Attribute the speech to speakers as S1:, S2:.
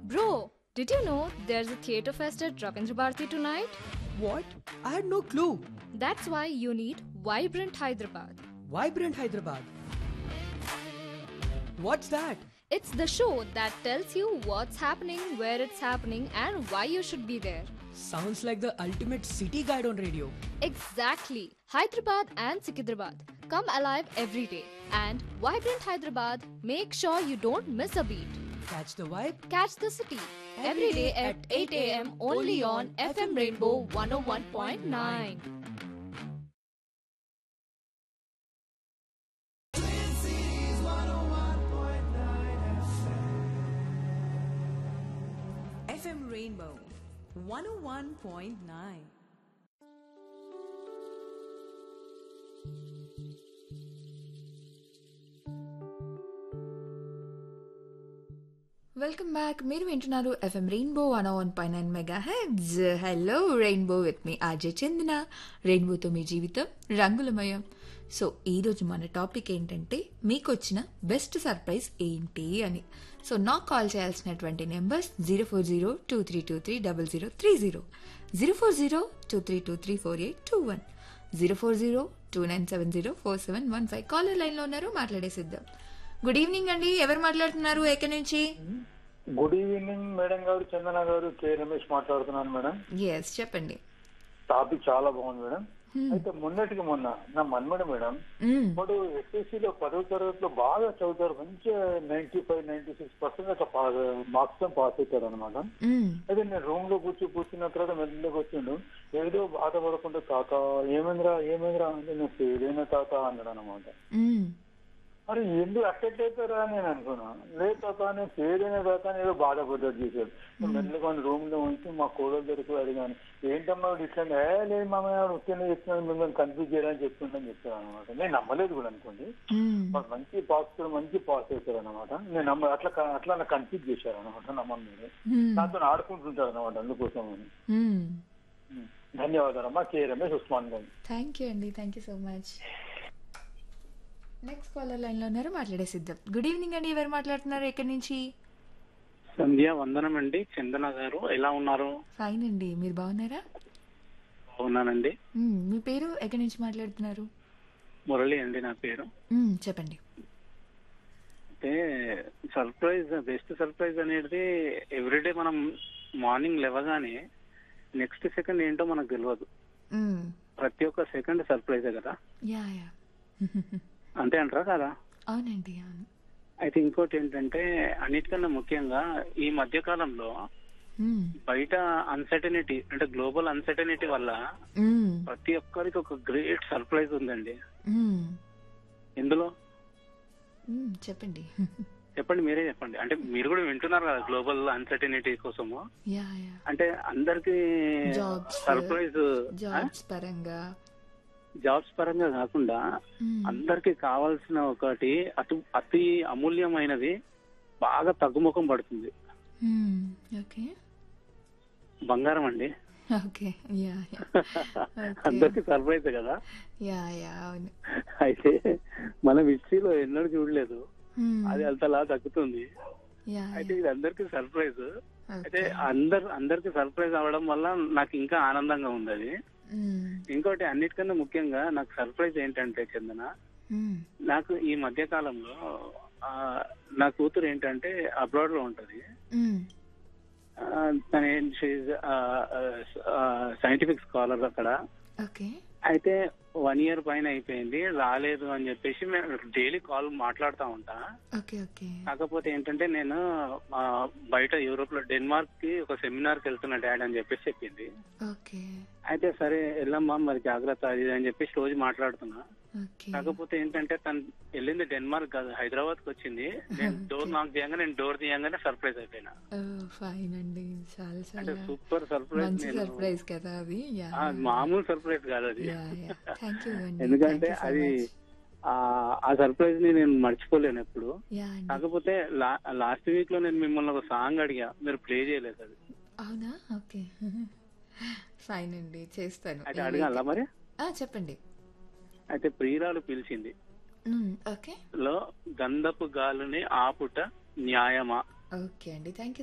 S1: Bro, did you know there's a theatre fest at Ravindra Bharati tonight?
S2: What? I had no clue.
S1: That's why you need Vibrant Hyderabad.
S2: Vibrant Hyderabad. What's that?
S1: It's the show that tells you what's happening, where it's happening, and why you should be there.
S2: Sounds like the ultimate city guide on radio.
S1: Exactly. Hyderabad and Sikidrabad. Come alive every day. And Vibrant Hyderabad, make sure you don't miss a beat.
S2: Catch the vibe?
S1: Catch the city every day at 8 a.m. only on FM Rainbow 101.9.
S3: FM Rainbow 101.9.
S4: Welcome back మీరు వింటున్నారు FM Rainbow one one point nine mega heads hello Rainbow with మీ అజయ్ చందన రెయిన్బోతో మీ జీవితం రంగులమయం so ఈరోజు మన topic ఏంటంటే మీకు వచ్చిన బెస్ట్ సర్ప్రైజ్ ఏంటి అని సో నాకు కాల్ చేయాల్సినటువంటి numbers zero four zero two three two three double zero three zero zero four zero two three two three four eight two one zero four zero two nine seven zero four seven one five caller లైన్లో ఉన్నారు మాట్లాడేసిద్దాం good evening అండి ఎవరు మాట్లాడుతున్నారు ఎక్కడి నుంచి
S5: good evening madam గారు చందన గారు కే రమేష్ మాట్లాడుతున్నాను మేడం
S4: ఎస్ చెప్పండి
S5: టాపిక్ చాలా బాగుంది మేడం అయితే మొన్నటికి మొన్న నా మన్మడు మేడం
S4: మ్మ్.
S5: వాడు ఎస్ఎస్సీ లో పదవ తరగతిలో బాగా చదువుతారు మంచిగా ninety five ninety six percent అట్లా మార్క్స్ తో పాస్ అవుతాడు అనమాట
S4: మ్మ్.
S5: అయితే నేను రూమ్ లో కూర్చో కూర్చున్న తర్వాత మెల్లగా వచ్చిండు ఏదో బాధపడకుండా తాత ఏమైందిరా ఏమైందిరా అంటే నేను ఫెయిల్ అయిన తాత అన్నాడు అనమాట
S4: మ్మ్.
S5: మరి ఎందుకు అట్టెట్లయితారా అని నేను అనుకున్నా లేదు తాత నేను పేరైన తాత అని ఏదో బాధపడ్డాడు చేశాడు మెల్లగా రూమ్ లో ఉంచి మా కోడలు దొరికి అడిగాను ఏంటమ్మా వాడు ఇట్లా అంటే, ఏ లేదు మామయ్య వాడు ఉత్తనే చెప్తున్నాను మిమ్మల్ని కన్ఫ్యూజ్ చేయడానికి చెప్తుందని చెప్పాను అనమాట నేను నమ్మలేదు కూడా అనుకోండి
S4: మ్మ్.
S5: వాడు మంచి పాస్ మంచి పాస్ అవుతారు అనమాట నేను నమ్మ అట్లా అట్లా నాకు కన్ఫ్యూజ్ చేశారు అనమాట నమ్మని మీద
S4: మ్మ్.
S5: నాతో ఆడుకుంటుంటారు అనమాట అందుకోసం అని
S4: మ్మ్.
S5: ఉం. ధన్యవాదాలమ్మా కే రమేష్ ఉస్మాన్ గారు
S4: థ్యాంక్ యూ అండి thank you so much next caller లైన్లో ఉన్నారు మాట్లాడేసిద్దాం గుడ్ ఈవినింగ్ అండి ఎవరు మాట్లాడుతున్నారు ఎక్కడి నుంచి
S6: సంధ్య వందనం అండి చందన గారు ఎలా ఉన్నారు
S4: ఫైన్ అండి మీరు బాగున్నారా
S6: బాగున్నానండి
S4: మ్మ్. మీ పేరు ఎక్కడి నుంచి మాట్లాడుతున్నారు
S6: మురళి అండి నా పేరు
S4: మ్మ్. చెప్పండి
S6: అయితే సర్ప్రైజ్ బెస్ట్ సర్ప్రైజ్ అనేది ఎవ్రీడే మనం మార్నింగ్ లేవగానే నెక్స్ట్ సెకండ్ ఏంటో మనకు తెలియదు
S4: మ్మ్.
S6: ప్రతి ఒక్క సెకండ్ సర్ప్రైజే కదా
S4: యా యా
S6: అంతే అంటారా కదా
S4: అవునండి అవును
S6: అయితే ఇంకోటి ఏంటంటే అన్నిటికన్నా ముఖ్యంగా ఈ మధ్య కాలంలో
S4: మ్మ్.
S6: బయట అన్సర్టనిటీ అంటే గ్లోబల్ అన్సర్టనిటీ వల్ల
S4: మ్మ్.
S6: ప్రతి ఒక్కరికి ఒక గ్రేట్ సర్ప్రైజ్ ఉందండి
S4: మ్మ్.
S6: ఇందులో
S4: మ్మ్. చెప్పండి
S6: చెప్పండి మీరే చెప్పండి అంటే మీరు కూడా వింటున్నారు కదా గ్లోబల్ అన్సర్టనిటీ కోసము
S4: యా యా
S6: అంటే అందరికి
S4: Jobs.
S6: సర్ప్రైజ్
S4: జాబ్స్ పరంగా
S6: జాబ్స్ పరంగా కాకుండా
S4: మ్మ్.
S6: అందరికి కావాల్సిన ఒకటి అటు అతి అమూల్యమైనది బాగా తగ్గుముఖం పడుతుంది
S4: మ్మ్. ఓకే
S6: బంగారం అండి
S4: ఓకే యా యా
S6: అందరికి సర్ప్రైజ్ కదా
S4: యా యా అవును
S6: అయితే మనం హిస్టరీలో ఎన్నడూ చూడలేదు
S4: మ్మ్.
S6: అది అంతలా తగ్గుతుంది
S4: యా
S6: అయితే ఇది అందరికి సర్ప్రైజ్ అయితే
S4: ఓకే
S6: అందరు అందరికి సర్ప్రైజ్ అవ్వడం వల్ల నాకు ఇంకా ఆనందంగా ఉంది అది
S4: మ్మ్.
S6: ఇంకోటి అన్నిటికన్నా ముఖ్యంగా నాకు సర్ప్రైజ్ ఏంటంటే చందన
S4: మ్మ్.
S6: నాకు ఈ మధ్య కాలంలో ఆ, నా కూతురు ఏంటంటే అబ్రాడ్ లో ఉంటది
S4: మ్మ్.
S6: ఆ, తన సైంటిఫిక్ స్కాలర్ అక్కడ
S4: ఓకే
S6: అయితే వన్ ఇయర్ పైన అయిపోయింది రాలేదు అని చెప్పేసి మేము డైలీ కాల్ మాట్లాడుతూ ఉంటా
S4: ఓకే ఓకే
S6: కాకపోతే ఏంటంటే నేను ఆ, బయట యూరోప్ లో డెన్మార్క్ కి ఒక సెమినార్ కి వెళ్తున్నా డాడీ అని చెప్పేసి చెప్పింది
S4: ఓకే
S6: అయితే సరే వెళ్ళమ్మా మరి జాగ్రత్త అది ఇది అని చెప్పేసి రోజు మాట్లాడుతున్నా
S4: ఓకే
S6: కాకపోతే ఏంటంటే తను వెళ్ళింది డెన్మార్క్ కాదు హైదరాబాద్ కి వచ్చింది నేను డోర్ నాక్ చేయంగా నేను డోర్ తీయంగానే సర్ప్రైజ్ అయిపోయినా
S4: ఫైన్ అండి చాలా
S6: అంటే
S4: చాలా
S6: సూపర్ సర్ప్రైజ్
S4: మంచి
S6: నేను
S4: సర్ప్రైజ్ కదా అది యా
S6: ఆ, మామూలు సర్ప్రైజ్ కాదు అది
S4: యా యా థ్యాంక్ యూ అండి
S6: ఎందుకంటే
S4: Thank you so
S6: అది
S4: much.
S6: ఆ ఆ సర్ప్రైజ్ ని నేను మర్చిపోలేను ఎప్పుడు
S4: యా అండి
S6: కాకపోతే లాస్ట్ వీక్ లో నేను మిమ్మల్ని ఒక సాంగ్ అడిగా మీరు ప్లే చేయలేదు అది
S4: అవునా ఓకే ఫైన్ అండి చేస్తాను
S6: అయితే
S4: ఈ
S6: అడగాల
S4: week.
S6: మరి
S4: ఆ, చెప్పండి
S6: అయితే ప్రియురాలు పిలిచింది
S4: మ్మ్, ఓకే
S6: లో గంధపు గాలుని ఆపుట న్యాయమా
S4: ఓకే అండి థ్యాంక్